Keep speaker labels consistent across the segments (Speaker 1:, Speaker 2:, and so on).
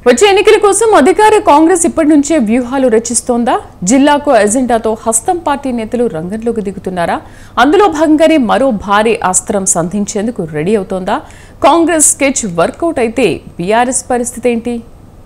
Speaker 1: వచ్చే ఎన్నికల కోసం అధికార కాంగ్రెస్ ఇప్పటి నుంచే వ్యూహాలు రచిస్తోందా జిల్లాకు ఎజెండాతో హస్తం పార్టీ నేతలు రంగంలోకి దిగుతున్నారా అందులో భాగంగానే మరో భారీ అస్త్రం సంధించేందుకు రెడీ అవుతోందా కాంగ్రెస్ స్కెచ్ వర్కౌట్ అయితే బీఆర్ఎస్ పరిస్థితి ఏంటి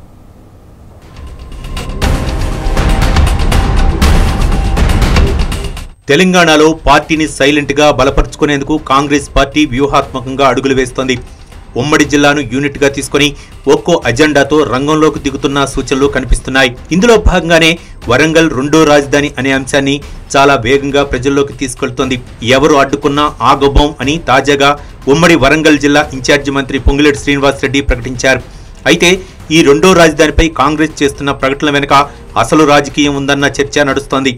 Speaker 2: తెలంగాణలో పార్టీని సైలెంట్ గా బలపరుచుకునేందుకు కాంగ్రెస్ పార్టీ వ్యూహాత్మకంగా అడుగులు వేస్తోంది ఉమ్మడి జిల్లాను యూనిట్ గా తీసుకుని ఒక్కో అజెండాతో రంగంలోకి దిగుతున్న సూచనలు కనిపిస్తున్నాయి ఇందులో భాగంగానే వరంగల్ రెండో రాజధాని అనే అంశాన్ని చాలా వేగంగా ప్రజల్లోకి తీసుకెళ్తోంది ఎవరు అడ్డుకున్నా ఆగబోం అని తాజాగా ఉమ్మడి వరంగల్ జిల్లా ఇన్ఛార్జి మంత్రి పొంగులేటి శ్రీనివాస్ రెడ్డి ప్రకటించారు అయితే ఈ రెండో రాజధానిపై కాంగ్రెస్ చేస్తున్న ప్రకటనల వెనుక అసలు రాజకీయం ఉందన్న చర్చ నడుస్తోంది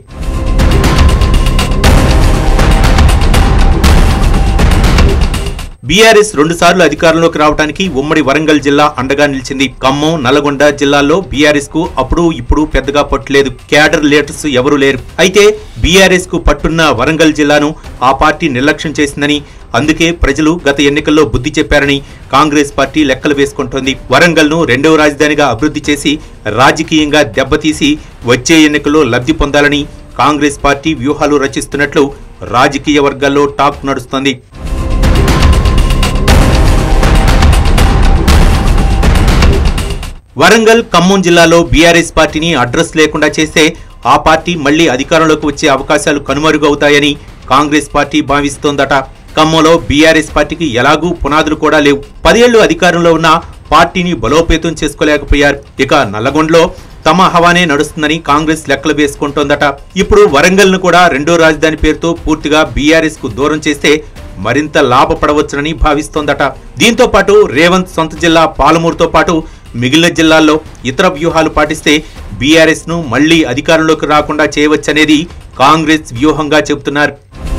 Speaker 2: బీఆర్ఎస్ రెండుసార్లు అధికారంలోకి రావడానికి ఉమ్మడి వరంగల్ జిల్లా అండగా నిలిచింది ఖమ్మం నల్గొండ జిల్లాల్లో బీఆర్ఎస్ కు అప్పుడు ఇప్పుడు పెద్దగా పట్టులేదు క్యాడర్ లీడర్స్ ఎవరూ లేరు అయితే బీఆర్ఎస్ కు పట్టున్న వరంగల్ జిల్లాను ఆ పార్టీ నిర్లక్ష్యం చేసిందని అందుకే ప్రజలు గత ఎన్నికల్లో బుద్ధి చెప్పారని కాంగ్రెస్ పార్టీ లెక్కలు వేసుకుంటోంది వరంగల్ ను రెండవ రాజధానిగా అభివృద్ధి చేసి రాజకీయంగా దెబ్బతీసి వచ్చే ఎన్నికల్లో లబ్ధి పొందాలని కాంగ్రెస్ పార్టీ వ్యూహాలు రచిస్తున్నట్లు రాజకీయ వర్గాల్లో టాక్ నడుస్తోంది వరంగల్ ఖమ్మం జిల్లాలో బీఆర్ఎస్ పార్టీని అడ్రస్ లేకుండా చేస్తే ఆ పార్టీ మళ్లీ అధికారంలోకి వచ్చే అవకాశాలు కనుమరుగవుతాయని కాంగ్రెస్ పార్టీ భావిస్తోందట ఖమ్మంలో బీఆర్ఎస్ పార్టీకి ఎలాగూ పునాదులు కూడా లేవు పదేళ్లు అధికారంలో ఉన్న పార్టీని బలోపేతం చేసుకోలేకపోయారు ఇక నల్లగొండలో తమ హవానే నడుస్తుందని కాంగ్రెస్ లెక్కలు వేసుకుంటోందట ఇప్పుడు వరంగల్ ను కూడా రెండో రాజధాని పేరుతో పూర్తిగా బీఆర్ఎస్ కు దూరం చేస్తే మరింత లాభపడవచ్చునని భావిస్తోందట దీంతో పాటు రేవంత్ సొంత జిల్లా పాలమూరుతో పాటు మిగిలిన జిల్లాల్లో ఇతర వ్యూహాలు పాటిస్తే బీఆర్ఎస్ ను మళ్లీ అధికారంలోకి రాకుండా చేయవచ్చనేది కాంగ్రెస్ వ్యూహంగా చెబుతున్నారు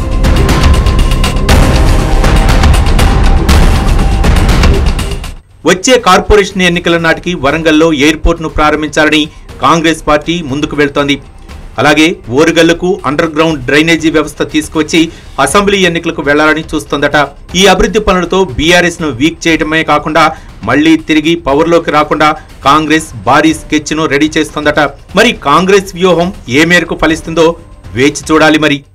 Speaker 2: వచ్చే కార్పొరేషన్ ఎన్నికల నాటికి వరంగల్లో ఎయిర్పోర్ట్ ను ప్రారంభించాలని కాంగ్రెస్ పార్టీ ముందుకు వెళ్తోంది అలాగే ఓరుగల్లుకు అండర్ గ్రౌండ్ డ్రైనేజీ వ్యవస్థ తీసుకువచ్చి అసెంబ్లీ ఎన్నికలకు వెళ్లాలని చూస్తోందట ఈ అభివృద్ధి పనులతో బీఆర్ఎస్ ను వీక్ చేయడమే కాకుండా మళ్లీ తిరిగి పవర్లోకి రాకుండా కాంగ్రెస్ భారీ స్కెచ్ ను రెడీ చేస్తోందట మరి కాంగ్రెస్ వ్యూహం ఏ మేరకు ఫలిస్తుందో వేచి చూడాలి మరి